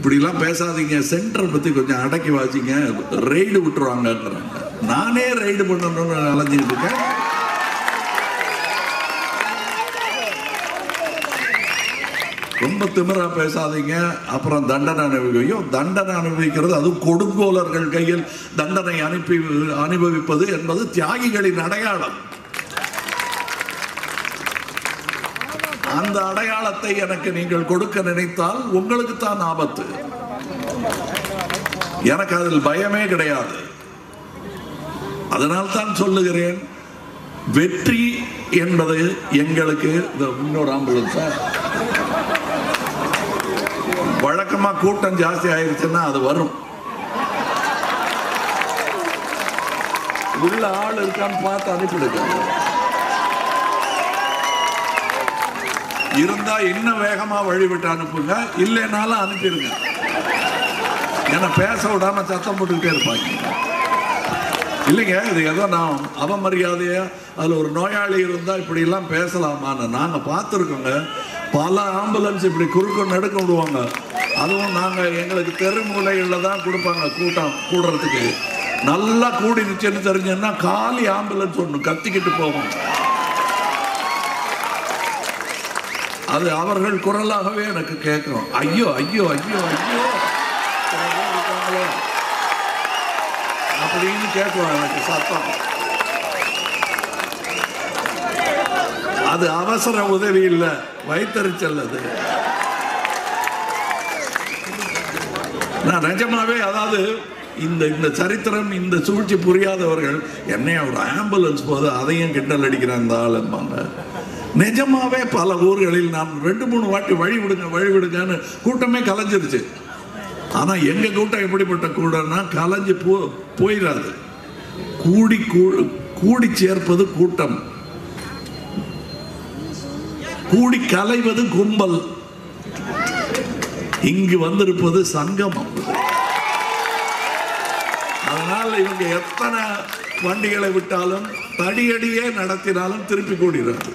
இப்படிலாம் பேசாதீங்க சென்டரை பத்தி கொஞ்சம் அடக்கி வாசிங்க ரெய்டு விட்டுருவாங்கங்கிறாங்க நானே ரெய்டு பண்ணணும்னு அலைஞ்சிட்டு இருக்கேன் ரொம்ப திமிரா பேசாதீங்க அப்புறம் தண்டனை அனுபவிக்கும் தண்டனை அனுபவிக்கிறது அதுவும் கொடுங்கோலர்கள் கையில் தண்டனை அனுப்பி அனுபவிப்பது என்பது தியாகிகளின் அடையாளம் அந்த அடையாளத்தை எனக்கு நீங்கள் கொடுக்க நினைத்தால் உங்களுக்கு தான் ஆபத்து எனக்கு அதில் பயமே கிடையாது அதனால் தான் சொல்லுகிறேன் வெற்றி என்பது எங்களுக்கு இந்த இன்னொரு ஆம்புலன்ஸ் வழக்கமா கூட்டம் ஜாஸ்தி ஆயிருச்சுன்னா அது வரும் உள்ள ஆள் இருக்கான்னு பார்த்து அனுப்பிடுங்க இருந்தா இன்னும் வேகமா வழிவிட்டு அனுப்புங்க இல்லைனாலும் அனுப்பிடுங்க ஏன்னா பேச விடாம சத்தம் போட்டுக்கிட்டே இருப்பாங்க இல்லைங்க இது ஏதோ நான் அவமரியாதையா அதுல ஒரு நோயாளி இருந்தா இப்படி எல்லாம் பேசலாமான்னு நாங்க பார்த்துருக்கோங்க பல ஆம்புலன்ஸ் இப்படி குறுக்க நடுக்க விடுவாங்க அதுவும் நாங்க எங்களுக்கு தெரு மூலைகளில் தான் கொடுப்பாங்க கூட்டம் கூடுறதுக்கு நல்லா கூடிருச்சுன்னு தெரிஞ்சதுன்னா காலி ஆம்புலன்ஸ் ஒன்று கத்திக்கிட்டு போகும் அது அவர்கள் குரலாகவே எனக்கு கேட்கும் ஐயோ ஐயோ ஐயோ ஐயோ இத்தனை பேர் இருக்காங்களே. அப்படின்னு கேட்கும் எனக்கு சத்தம் அது அவசர உதவி இல்லை வைத்தறிச்சல் அது நான் நிஜமாவே அதாவது இந்த இந்த சரித்திரம் இந்த சூழ்ச்சி புரியாதவர்கள் என்னைய ஒரு ஆம்புலன்ஸ் போது அதையும் கிண்டல் அடிக்கிறான் இந்த ஆளும்பாங்க நிஜமாவே பல ஊர்களில் நான் ரெண்டு மூணு வாட்டி வழி விடுங்க வழி விடுங்கன்னு கூட்டமே கலைஞ்சிருச்சு ஆனா எங்க கூட்டம் எப்படிப்பட்ட கூட்டம்னா கலைஞ்சு போ போயிடாது கூடி கூ- கூடி சேர்ப்பது கூட்டம் கூடி கலைவது கும்பல் இங்கு வந்திருப்பது சங்கமம் அதனால் இவங்க எத்தனை வண்டிகளை விட்டாலும் தடியடியே நடத்தினாலும் திருப்பி கூடிடுறது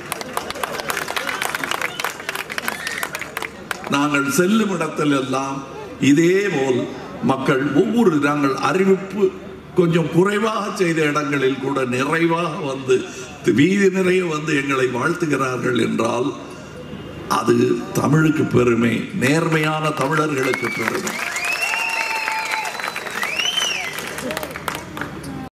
நாங்கள் செல்லும் இடத்தில் எல்லாம் இதே போல் மக்கள் ஒவ்வொரு நாங்கள் அறிவிப்பு கொஞ்சம் குறைவாக செய்த இடங்களில் கூட நிறைவாக வந்து வீதி நிறைய வந்து எங்களை வாழ்த்துகிறார்கள் என்றால் அது தமிழுக்கு பெருமை நேர்மையான தமிழர்களுக்கு பெருமை